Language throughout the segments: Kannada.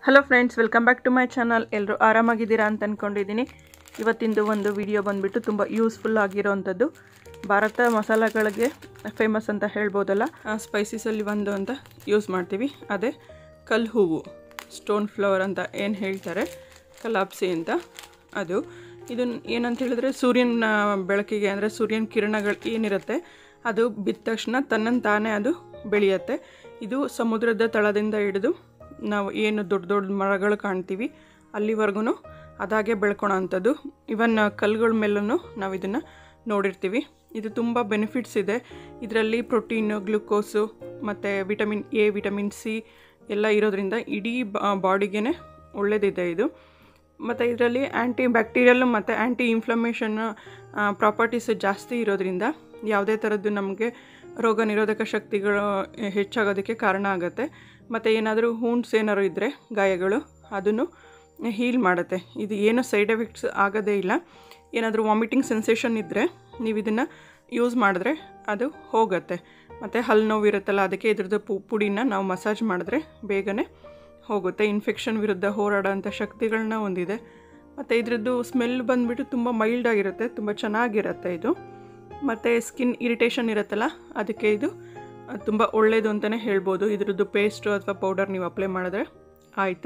hello friends welcome back to my channel ಎಲ್ಲರೂ ಆರಾಮಾಗಿದ್ದೀರಾ ಅಂತ ಅಂದ್ಕೊಂಡಿದ್ದೀನಿ ಇವತ್ತಿಂದು ಒಂದು ವಿಡಿಯೋ ಬಂದುಬಿಟ್ಟು ತುಂಬ ಯೂಸ್ಫುಲ್ ಆಗಿರೋವಂಥದ್ದು ಭಾರತ ಮಸಾಲೆಗಳಿಗೆ ಫೇಮಸ್ ಅಂತ ಹೇಳ್ಬೋದಲ್ಲ ಸ್ಪೈಸಸಲ್ಲಿ ಒಂದು ಅಂತ ಯೂಸ್ ಮಾಡ್ತೀವಿ ಅದೇ ಕಲ್ ಹೂವು ಸ್ಟೋನ್ ಫ್ಲವರ್ ಅಂತ ಏನು ಹೇಳ್ತಾರೆ ಕಲಾಪ್ಸಿ ಅಂತ ಅದು ಇದು ಏನಂತ ಹೇಳಿದ್ರೆ ಸೂರ್ಯನ ಬೆಳಕಿಗೆ ಅಂದರೆ ಸೂರ್ಯನ ಕಿರಣಗಳು ಏನಿರುತ್ತೆ ಅದು ಬಿದ್ದ ತಕ್ಷಣ ತನ್ನನ್ನು ತಾನೇ ಅದು ಬೆಳೆಯುತ್ತೆ ಇದು ಸಮುದ್ರದ ತಳದಿಂದ ಹಿಡಿದು ನಾವು ಏನು ದೊಡ್ಡ ದೊಡ್ಡ ಮರಗಳು ಕಾಣ್ತೀವಿ ಅಲ್ಲಿವರೆಗೂ ಅದಾಗೆ ಬೆಳ್ಕೊಳೋ ಅಂಥದ್ದು ಇವನ್ ಕಲ್ಲುಗಳ ಮೇಲೂ ನಾವು ಇದನ್ನು ನೋಡಿರ್ತೀವಿ ಇದು ತುಂಬ ಬೆನಿಫಿಟ್ಸ್ ಇದೆ ಇದರಲ್ಲಿ ಪ್ರೋಟೀನು ಗ್ಲುಕೋಸು ಮತ್ತು ವಿಟಮಿನ್ ಎ ವಿಟಮಿನ್ ಸಿ ಎಲ್ಲ ಇರೋದ್ರಿಂದ ಇಡೀ ಬಾಡಿಗೆ ಒಳ್ಳೆಯದಿದೆ ಇದು ಮತ್ತು ಇದರಲ್ಲಿ ಆ್ಯಂಟಿ ಬ್ಯಾಕ್ಟೀರಿಯಲ್ ಮತ್ತು ಆ್ಯಂಟಿ ಇನ್ಫ್ಲಮೇಷನ್ ಪ್ರಾಪರ್ಟೀಸ್ ಜಾಸ್ತಿ ಇರೋದ್ರಿಂದ ಯಾವುದೇ ಥರದ್ದು ನಮಗೆ ರೋಗ ನಿರೋಧಕ ಶಕ್ತಿಗಳು ಹೆಚ್ಚಾಗೋದಕ್ಕೆ ಕಾರಣ ಆಗುತ್ತೆ ಮತ್ತು ಏನಾದರೂ ಹೂಣ್ಸ್ ಏನಾದ್ರು ಇದ್ದರೆ ಗಾಯಗಳು ಅದನ್ನು ಹೀಲ್ ಮಾಡುತ್ತೆ ಇದು ಏನು ಸೈಡ್ ಎಫೆಕ್ಟ್ಸ್ ಆಗೋದೇ ಇಲ್ಲ ಏನಾದರೂ ವಾಮಿಟಿಂಗ್ ಸೆನ್ಸೇಷನ್ ಇದ್ದರೆ ನೀವು ಇದನ್ನು ಯೂಸ್ ಮಾಡಿದ್ರೆ ಅದು ಹೋಗುತ್ತೆ ಮತ್ತು ಹಲ್ಲು ನೋವು ಇರುತ್ತಲ್ಲ ಅದಕ್ಕೆ ಇದ್ರದ್ದು ಪು ಪುಡಿನ ನಾವು ಮಸಾಜ್ ಮಾಡಿದ್ರೆ ಬೇಗನೆ ಹೋಗುತ್ತೆ ಇನ್ಫೆಕ್ಷನ್ ವಿರುದ್ಧ ಹೋರಾಡೋಂಥ ಶಕ್ತಿಗಳನ್ನ ಹೊಂದಿದೆ ಮತ್ತು ಇದ್ರದ್ದು ಸ್ಮೆಲ್ ಬಂದುಬಿಟ್ಟು ತುಂಬ ಮೈಲ್ಡ್ ಆಗಿರುತ್ತೆ ತುಂಬ ಚೆನ್ನಾಗಿರುತ್ತೆ ಇದು ಮತ್ತು ಸ್ಕಿನ್ ಇರಿಟೇಷನ್ ಇರುತ್ತಲ್ಲ ಅದಕ್ಕೆ ಇದು ತುಂಬ ಒಳ್ಳೆಯದು ಅಂತಲೇ ಹೇಳ್ಬೋದು ಇದ್ರದ್ದು ಪೇಸ್ಟು ಅಥವಾ ಪೌಡರ್ ನೀವು ಅಪ್ಲೈ ಮಾಡಿದ್ರೆ ಆಯಿತು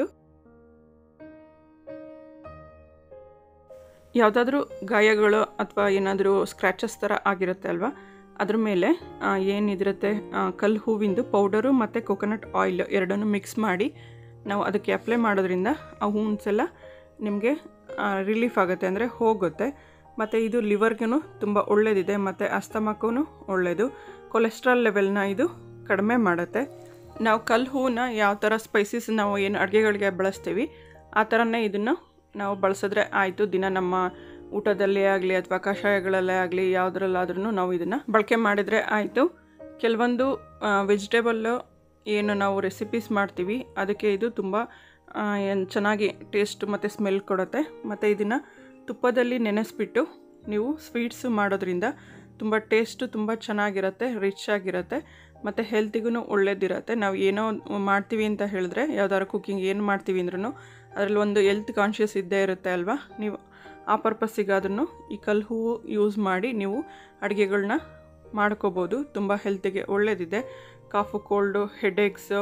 ಯಾವುದಾದ್ರೂ ಗಾಯಗಳು ಅಥವಾ ಏನಾದರೂ ಸ್ಕ್ರ್ಯಾಚಸ್ ಥರ ಆಗಿರುತ್ತೆ ಅಲ್ವಾ ಅದ್ರ ಮೇಲೆ ಏನಿದಿರುತ್ತೆ ಕಲ್ಲು ಹೂವಿಂದು ಪೌಡರು ಮತ್ತು ಕೊಕೊನಟ್ ಆಯಿಲ್ ಎರಡನ್ನೂ ಮಿಕ್ಸ್ ಮಾಡಿ ನಾವು ಅದಕ್ಕೆ ಅಪ್ಲೈ ಮಾಡೋದ್ರಿಂದ ಆ ಹೂನ್ಸ್ ಎಲ್ಲ ನಿಮಗೆ ರಿಲೀಫ್ ಆಗುತ್ತೆ ಅಂದರೆ ಹೋಗುತ್ತೆ ಮತ್ತು ಇದು ಲಿವರ್ಗೂ ತುಂಬ ಒಳ್ಳೆಯದಿದೆ ಮತ್ತು ಅಸ್ತಮಕ್ಕೂ ಒಳ್ಳೆಯದು ಕೊಲೆಸ್ಟ್ರಾಲ್ ಲೆವೆಲ್ನ ಇದು ಕಡಿಮೆ ಮಾಡುತ್ತೆ ನಾವು ಕಲ್ಲು ಹೂವನ್ನ ಯಾವ ಥರ ಸ್ಪೈಸಸ್ ನಾವು ಏನು ಅಡುಗೆಗಳಿಗೆ ಬಳಸ್ತೀವಿ ಆ ಥರನೇ ಇದನ್ನು ನಾವು ಬಳಸಿದ್ರೆ ಆಯಿತು ದಿನ ನಮ್ಮ ಊಟದಲ್ಲೇ ಆಗಲಿ ಅಥವಾ ಕಷಾಯಗಳಲ್ಲೇ ಆಗಲಿ ಯಾವುದ್ರಲ್ಲಾದ್ರೂ ನಾವು ಇದನ್ನು ಬಳಕೆ ಮಾಡಿದರೆ ಆಯಿತು ಕೆಲವೊಂದು ವೆಜಿಟೇಬಲ್ಲು ಏನು ನಾವು ರೆಸಿಪೀಸ್ ಮಾಡ್ತೀವಿ ಅದಕ್ಕೆ ಇದು ತುಂಬ ಏನು ಚೆನ್ನಾಗಿ ಟೇಸ್ಟ್ ಮತ್ತು ಸ್ಮೆಲ್ ಕೊಡುತ್ತೆ ಮತ್ತು ಇದನ್ನು ತುಪ್ಪದಲ್ಲಿ ನೆನೆಸ್ಬಿಟ್ಟು ನೀವು ಸ್ವೀಟ್ಸು ಮಾಡೋದ್ರಿಂದ ತುಂಬ ಟೇಸ್ಟು ತುಂಬ ಚೆನ್ನಾಗಿರುತ್ತೆ ರಿಚ್ ಆಗಿರುತ್ತೆ ಮತ್ತು ಹೆಲ್ತಿಗೂ ಒಳ್ಳೇದಿರುತ್ತೆ ನಾವು ಏನೋ ಮಾಡ್ತೀವಿ ಅಂತ ಹೇಳಿದ್ರೆ ಯಾವ್ದಾದ್ರು ಕುಕ್ಕಿಂಗ್ ಏನು ಮಾಡ್ತೀವಿ ಅಂದ್ರೂ ಅದರಲ್ಲಿ ಒಂದು ಹೆಲ್ತ್ ಕಾನ್ಷಿಯಸ್ ಇದ್ದೇ ಇರುತ್ತೆ ಅಲ್ವಾ ನೀವು ಆ ಪರ್ಪಸ್ಸಿಗಾದ್ರೂ ಈ ಕಲ್ಲು ಹೂವು ಯೂಸ್ ಮಾಡಿ ನೀವು ಅಡುಗೆಗಳನ್ನ ಮಾಡ್ಕೋಬೋದು ತುಂಬ ಹೆಲ್ತಿಗೆ ಒಳ್ಳೆಯದಿದೆ ಕಾಫು ಕೋಲ್ಡು ಹೆಡೇಕ್ಸು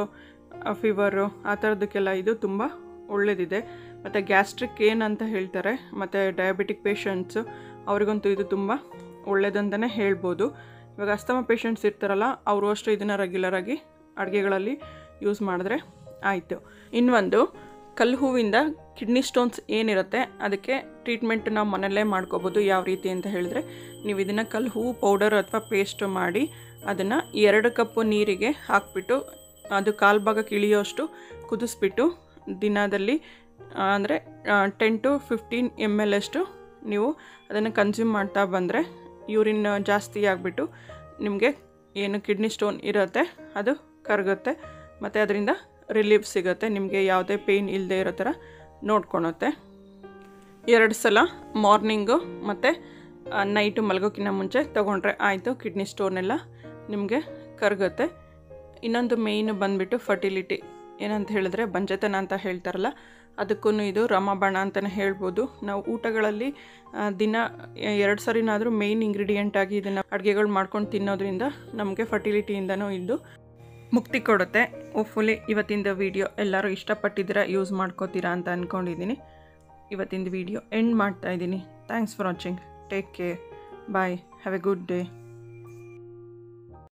ಫೀವರು ಆ ಥರದಕ್ಕೆಲ್ಲ ಇದು ತುಂಬ ಒಳ್ಳೆಯದಿದೆ ಮತ್ತು ಗ್ಯಾಸ್ಟ್ರಿಕ್ ಏನಂತ ಹೇಳ್ತಾರೆ ಮತ್ತು ಡಯಾಬಿಟಿಕ್ ಪೇಷಂಟ್ಸು ಅವ್ರಿಗಂತೂ ಇದು ತುಂಬ ಒಳ್ಳೆಯದಂತಲೇ ಹೇಳ್ಬೋದು ಇವಾಗ ಅಸ್ತಮ ಪೇಷಂಟ್ಸ್ ಇರ್ತಾರಲ್ಲ ಅವರು ಅಷ್ಟು ಇದನ್ನು ರೆಗ್ಯುಲರಾಗಿ ಅಡುಗೆಗಳಲ್ಲಿ ಯೂಸ್ ಮಾಡಿದ್ರೆ ಆಯಿತು ಇನ್ನೊಂದು ಕಲ್ಲು ಹೂವಿಂದ ಕಿಡ್ನಿ ಸ್ಟೋನ್ಸ್ ಏನಿರುತ್ತೆ ಅದಕ್ಕೆ ಟ್ರೀಟ್ಮೆಂಟ್ ನಾವು ಮನೆಯಲ್ಲೇ ಮಾಡ್ಕೋಬೋದು ಯಾವ ರೀತಿ ಅಂತ ಹೇಳಿದ್ರೆ ನೀವು ಇದನ್ನು ಕಲ್ಲು ಹೂವು ಪೌಡರ್ ಅಥವಾ ಪೇಸ್ಟ್ ಮಾಡಿ ಅದನ್ನು ಎರಡು ಕಪ್ಪು ನೀರಿಗೆ ಹಾಕಿಬಿಟ್ಟು ಅದು ಕಾಲು ಭಾಗಕ್ಕೆ ಇಳಿಯೋಷ್ಟು ಕುದಿಸ್ಬಿಟ್ಟು ದಿನದಲ್ಲಿ ಅಂದರೆ ten to fifteen M L ಅಷ್ಟು ನೀವು ಅದನ್ನು ಕನ್ಸ್ಯೂಮ್ ಮಾಡ್ತಾ ಬಂದರೆ ಯೂರಿನ್ ಜಾಸ್ತಿ ಆಗಿಬಿಟ್ಟು ನಿಮಗೆ ಏನು ಕಿಡ್ನಿ ಸ್ಟೋನ್ ಇರುತ್ತೆ ಅದು ಕರಗುತ್ತೆ ಮತ್ತು ಅದರಿಂದ ರಿಲೀಫ್ ಸಿಗುತ್ತೆ ನಿಮಗೆ ಯಾವುದೇ ಪೇಯ್ನ್ ಇಲ್ಲದೆ ಇರೋ ಥರ ನೋಡ್ಕೊಳುತ್ತೆ ಎರಡು ಸಲ ಮಾರ್ನಿಂಗು ಮತ್ತು ನೈಟು ಮಲಗೋಕ್ಕಿಂತ ಮುಂಚೆ ತೊಗೊಂಡ್ರೆ ಆಯಿತು ಕಿಡ್ನಿ ಸ್ಟೋನೆಲ್ಲ ನಿಮಗೆ ಕರಗುತ್ತೆ ಇನ್ನೊಂದು ಮೇಯ್ನು ಬಂದುಬಿಟ್ಟು ಫರ್ಟಿಲಿಟಿ ಏನಂತ ಹೇಳಿದ್ರೆ ಬಂಜತನ ಅಂತ ಹೇಳ್ತಾರಲ್ಲ ಅದಕ್ಕೂ ಇದು ರಾಮಬಾಣ ಅಂತಲೇ ಹೇಳ್ಬೋದು ನಾವು ಊಟಗಳಲ್ಲಿ ದಿನ ಎರಡು ಸರಿನಾದರೂ ಮೇಯ್ನ್ ಇಂಗ್ರೀಡಿಯೆಂಟ್ ಆಗಿ ಇದನ್ನು ಅಡುಗೆಗಳು ಮಾಡ್ಕೊಂಡು ತಿನ್ನೋದ್ರಿಂದ ನಮಗೆ ಫರ್ಟಿಲಿಟಿಯಿಂದನೂ ಇದು ಮುಕ್ತಿ ಕೊಡುತ್ತೆ ಹೋಪ್ಫುಲಿ ಇವತ್ತಿಂದ ವೀಡಿಯೋ ಎಲ್ಲರೂ ಇಷ್ಟಪಟ್ಟಿದ್ದೀರಾ ಯೂಸ್ ಮಾಡ್ಕೋತೀರಾ ಅಂತ ಅಂದ್ಕೊಂಡಿದ್ದೀನಿ ಇವತ್ತಿಂದ ವೀಡಿಯೋ ಎಂಡ್ ಮಾಡ್ತಾ ಇದ್ದೀನಿ thanks for watching take care bye have a good day